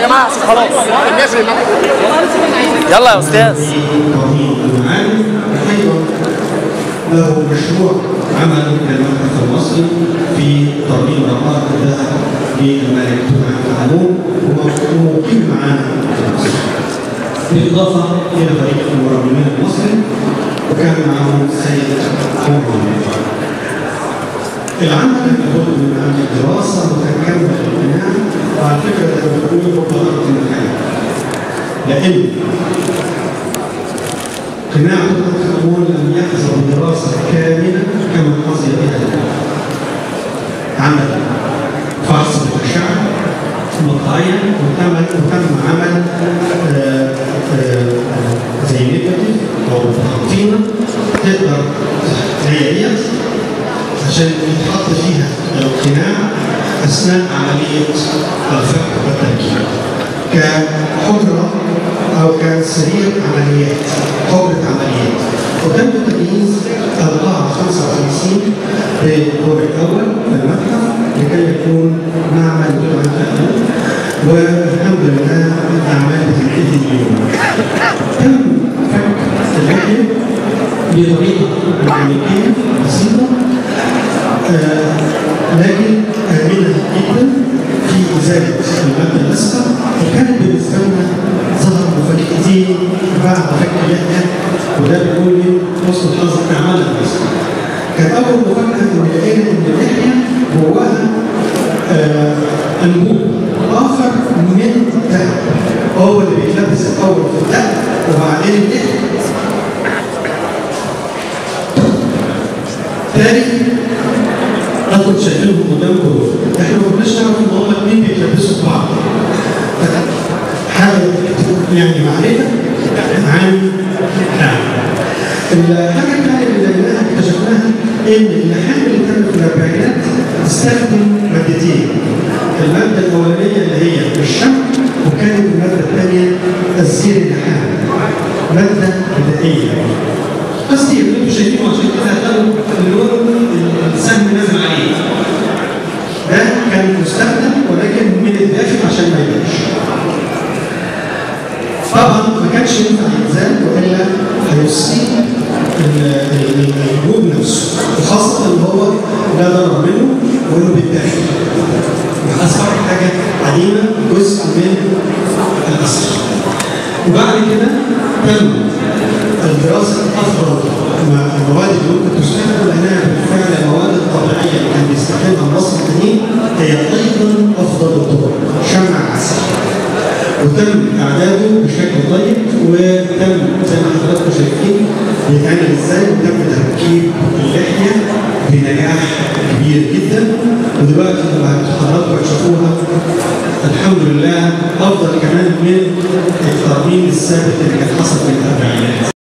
يا جماعه خلاص الناس اللي يلا يا استاذ تنظيم المعالم ايضا له مشروع عمل المتحف المصري في ترميم رقائق الذهب للملك توت عنخ امون ومقيم معانا في مصر. بالاضافه الى فريق المرممين المصري وكان معهم السيد عمر العمل لابد من عمل دراسه متكامله للبناء وعلى فكره زي ما بيقولوا هو ارض المكان لان قناع توت عنخ امون لم يحظى بدراسه كامله كما حظي بها الان. عمل فحص بالاشعه مقطعيا وتم وتم عمل آه، آه، زي نيجاتيف او خطينه تقدر هي ديت عشان يتحط فيها القناع اثناء عمليه الفك والتركيب كحجره او كسرير عمليات حجره عمليات وتم تمييز القاعه 55 بالدور الاول في المتحف لكي يكون معمل للعناء والحمد لله الاعمال بتنتهي اليوم تم فك اللحيه بطريقه ميكانيكيه بسيطه آه، لكن آمنة جدا في إزالة المادة الأسفل وكانت بالنسبة لنا ظهر مفاجأتين بعد فك اللحية وده بيقول لي حسن الحظ إحنا عملنا بس كان أول مفاجأة إن لقينا إن اللحية جواها آه، أنبوب آخر من ذهب هو اللي بيتلبس الأول في الذهب وبعدين اللحية تاني انتوا شايفينهم قدامكم احنا ما كناش نعرف ان هم الاثنين بيتلبسوا في بعض حاجه يعني معرفه عن نعم الحاجه الثانيه اللي لقيناها اكتشفناها ان اللحام اللي كانت في الاربعينات تستخدم مادتين الماده الاولانيه اللي هي الشمع وكانت الماده الثانيه الزير اللحام ماده بدائيه بس اللي انتوا شايفينه عشان كده هتلاقوا اللون السهم نازل عليه. ده كان مستخدم ولكن من الداخل عشان ما يبانش. طبعا ما كانش ينفع يتزال والا هيصيب الجود نفسه وخاصه ان هو لا ضرر منه وانه بالداخل. اصبح حاجه عديمه جزء من الاثر. وبعد كده تم الدراسه افضل المواد اللي ممكن تستخدم لانها بالفعل المواد الطبيعيه اللي كان بيستخدمها المصري القديم هي ايضا افضل الطرق شمع عسل وتم اعداده بشكل طيب وتم زي ما حضراتكم شايفين بيتعمل ازاي وتم تركيب اللحيه بنجاح كبير جدا ودلوقتي بعد حضراتكم هتشوفوها الحمد لله افضل كمان من الترميم الثابت اللي كان حصل في الاربعينات